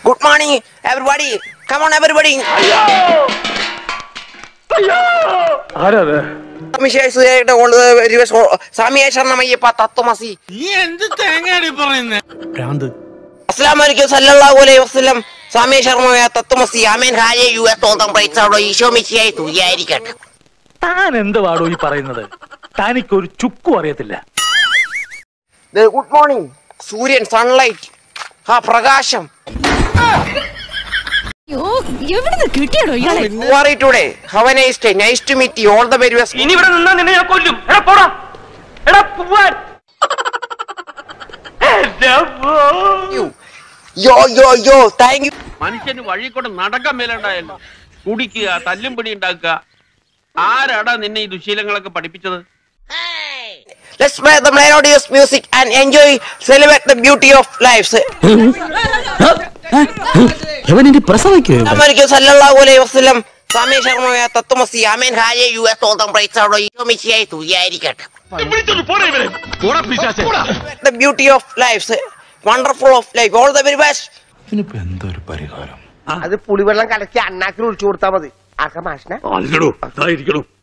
Good morning, everybody. Come on, everybody. വിശേഷയുടെ സ്വാമിയെ ശരണമയ്യപ്പ തത്വമസി നീ എന്ത് തേങ്ങയാടി പറയുന്നേ അസ്ലാം വലൈക്കും സല്ലല്ലാഹു അലൈഹി വസല്ലം സ്വാമിയെ ശരണമായ തത്വമസി ആമേൻ ഹായ യു എസ് തോന്തം പ്രൈസോടോ ഈശോ മിശിയായി തുയായിരിക്കട്ടെ താൻ എന്ത് പാടോ ഈ പറയുന്നത് തനിക്കൊരു ചുക്കും അറിയത്തില്ല ഗുഡ് മോർണിംഗ് സൂര്യൻ സൺലൈറ്റ് ആ പ്രകാശം അയ്യോ എവിടുന്ന് കിട്ടിയാടോ ഇയാളെ How are you today? Have a nice day. Nice to meet you. All the very best. ഇനി ഇവിടെ നിന്നാ നിന്നെ ഞാൻ കൊല്ലും എടാ പോടാ എടാ പോവാൻ You. Yo, yo, yo. Thank you. മനുഷ്യന് വഴി കൂടെ നടക്കാൻ മേലുണ്ടായല്ലോ കുടിക്കുക തല്ലും പിടി ഉണ്ടാക്കുക ആരാടാ നിന്നെ ഈ ദുശീലങ്ങളൊക്കെ പഠിപ്പിച്ചത് Let's play the melodious music and enjoy, celebrate the beauty of lives. എവനെ പ്രസവിക്കുക അമേരിക്ക സല്ലല്ലാഹു അലൈഹി വസല്ലം സ്വാമി ശർമ്മയ തത്വമസി ആമേൻ ഹായ യു എസ് തോന്തം പ്രൈസോടോ ഈശോ മിശിയായി തുയായിരിക്കട്ടെ The beauty of lives. Wonderful of life. All the very best. അത് പുളിവെള്ളം കലക്കി അണ്ണാക്കിൽ ഒഴിച്ചു കൊടുത്താൽ മതി ആർക്ക മാഷിനെ അല്ലടോ അതായിരിക്കണം